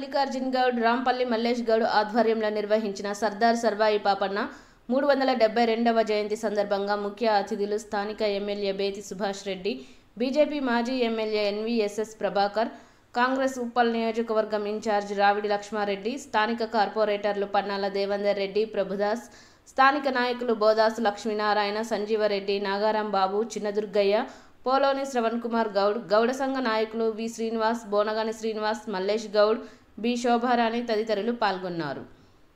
మల్లికార్జున్ గౌడ్ రాంపల్లి మల్లేష్ గౌడ్ ఆధ్వర్యంలో నిర్వహించిన సర్దార్ సర్వాయి పాపన్న మూడు వందల డెబ్బై రెండవ జయంతి సందర్భంగా ముఖ్య అతిథులు స్థానిక ఎమ్మెల్యే బేతి సుభాష్ రెడ్డి బీజేపీ మాజీ ఎమ్మెల్యే ఎన్వీఎస్ఎస్ ప్రభాకర్ కాంగ్రెస్ ఉప్పల్ నియోజకవర్గం ఇన్ఛార్జ్ రావిడి లక్ష్మారెడ్డి స్థానిక కార్పొరేటర్లు పన్నాల దేవేందర్ రెడ్డి ప్రభుదాస్ స్థానిక నాయకులు బోదాసు లక్ష్మీనారాయణ సంజీవరెడ్డి నాగారాం బాబు చిన్నదుర్గయ్య పోలోని శ్రవణ్ కుమార్ గౌడ్ గౌడ సంఘ నాయకులు వి శ్రీనివాస్ బోనగాని శ్రీనివాస్ మల్లేష్ గౌడ్ బి శోభారాణి తదితరులు పాల్గొన్నారు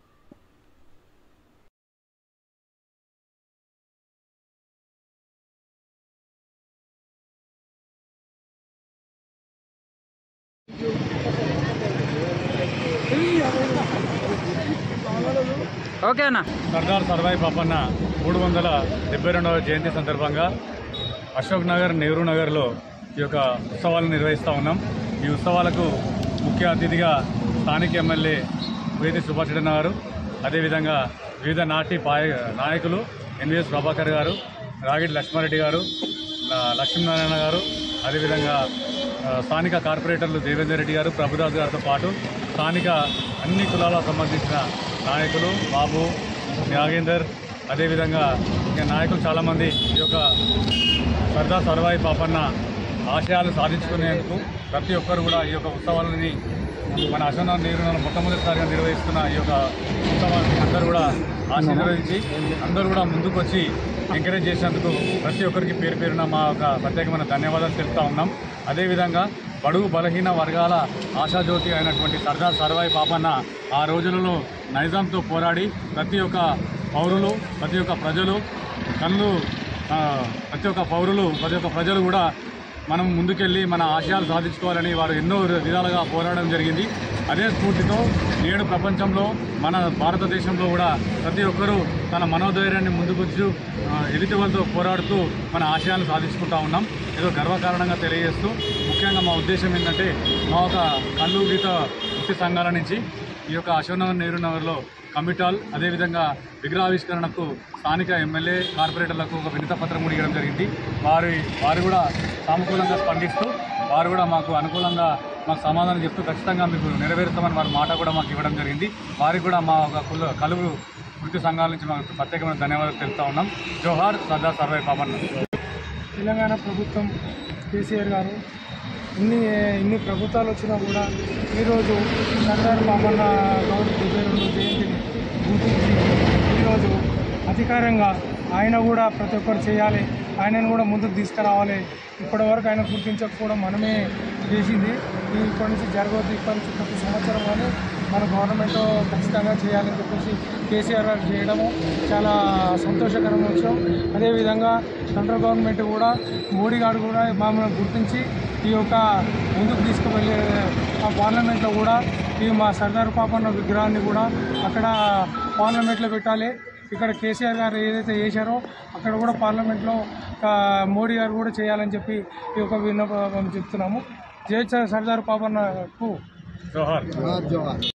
ఓకే అన్న సర్దార్ సర్వాయి పాపన్న మూడు వందల డెబ్బై రెండవ జయంతి సందర్భంగా అశోక్ నగర్ నెహ్రూ నగర్లో ఈ యొక్క ఉత్సవాలను నిర్వహిస్తూ ఉన్నాం ఈ ఉత్సవాలకు ముఖ్య అతిథిగా స్థానిక ఎమ్మెల్యే వేది సుభాష్ రెడ్డి గారు అదేవిధంగా వివిధ నాటి పాయ నాయకులు ఎన్విఎస్ ప్రభాకర్ గారు రాగిడి లక్ష్మారెడ్డి గారు ఆ, లక్ష్మీనారాయణ గారు అదేవిధంగా ఆ, స్థానిక కార్పొరేటర్లు దేవేందర్ రెడ్డి గారు ప్రభుదాస్ గారితో పాటు స్థానిక అన్ని కులాలకు సంబంధించిన నాయకులు బాబు నాగేందర్ అదేవిధంగా ఇంకా నాయకులు చాలామంది ఈ యొక్క సర్దార్ సర్వాయి పాపన్న ఆశయాలు సాధించుకునేందుకు ప్రతి ఒక్కరు కూడా ఈ యొక్క ఉత్సవాలని మన అశోన నీరు మొట్టమొదటిసారిగా నిర్వహిస్తున్న ఈ యొక్క ఉత్సవాన్ని అందరూ కూడా ఆశీర్వదించి అందరూ కూడా ముందుకు వచ్చి ఎంకరేజ్ చేసినందుకు ప్రతి ఒక్కరికి పేరు పేరున మా యొక్క ప్రత్యేకమైన ధన్యవాదాలు తెలుపుతా ఉన్నాం అదేవిధంగా బడుగు బలహీన వర్గాల ఆశాజ్యోతి అయినటువంటి సర్దార్ సర్వాయి పాపన్న ఆ రోజులలో నైజాంతో పోరాడి ప్రతి ఒక్క పౌరులు ప్రతి ఒక్క ప్రజలు కళ్ళు ఆ, ప్రతి ఒక్క పౌరులు ప్రతి ఒక్క ప్రజలు కూడా మనం ముందుకెళ్ళి మన ఆశయాలు సాధించుకోవాలని వారు ఎన్నో విధాలుగా పోరాడడం జరిగింది అదే స్ఫూర్తితో నేడు ప్రపంచంలో మన భారతదేశంలో కూడా ప్రతి ఒక్కరూ తన మనోధైర్యాన్ని ముందుకొచ్చు ఎదుటి వాళ్ళతో పోరాడుతూ మన ఆశయాలను సాధించుకుంటా ఉన్నాం ఏదో గర్వకారణంగా తెలియజేస్తూ ముఖ్యంగా మా ఉద్దేశం ఏంటంటే మా ఒక కళ్ళు గీత వృత్తి సంఘాల నుంచి ఈ యొక్క అశోక్నగర్ నెహ్రూ నగర్లో కమిటాల్ అదేవిధంగా విగ్రహావిష్కరణకు స్థానిక ఎమ్మెల్యే కార్పొరేటర్లకు ఒక వినత పత్రం కూడా ఇవ్వడం జరిగింది వారి వారు కూడా సానుకూలంగా స్పందిస్తూ వారు కూడా మాకు అనుకూలంగా మాకు సమాధానం చెప్తూ ఖచ్చితంగా మీకు నెరవేరుస్తామని వారి మాట కూడా మాకు ఇవ్వడం జరిగింది వారికి కూడా మా ఒక కుల కలుగు వృత్తి సంఘాల నుంచి మాకు ప్రత్యేకమైన ధన్యవాదాలు తెలుపుతా ఉన్నాం జోహార్ సర్దార్ సర్వై పాపన్న తెలంగాణ ప్రభుత్వం కేసీఆర్ గారు ఇన్ని ఇన్ని ప్రభుత్వాలు వచ్చినా కూడా ఈరోజు సర్దార్ పాపన్న గౌడ్ డెబ్బై రెండు జయంతిని గుర్తించి ఈరోజు అధికారంగా ఆయన కూడా ప్రతి ఒక్కరు చేయాలి ఆయనను కూడా ముందుకు తీసుకురావాలి ఇప్పటివరకు ఆయన గుర్తించకపోవడం మనమే చేసింది ఈ ఇప్పటి నుంచి జరగవద్దు ఇప్పటి నుంచి ప్రతి సంవత్సరం కానీ మన గవర్నమెంట్ ఖచ్చితంగా చేయాలని చెప్పేసి కేసీఆర్ గారు చేయడము చాలా సంతోషకరమైన విషయం అదేవిధంగా సెంట్రల్ గవర్నమెంట్ కూడా మోడీ గారు కూడా మమ్మల్ని గుర్తించి ఈ యొక్క ముందుకు తీసుకువెళ్ళే ఆ పార్లమెంట్లో కూడా ఈ మా సర్దార్ పాపన్న విగ్రహాన్ని కూడా అక్కడ పార్లమెంట్లో పెట్టాలి ఇక్కడ కేసీఆర్ గారు ఏదైతే చేశారో అక్కడ కూడా పార్లమెంట్లో ఆ, మోడీ గారు కూడా చేయాలని చెప్పి ఈ యొక్క విన్నపం చెప్తున్నాము జై సర్దార్ పాపన్నకు జోహార్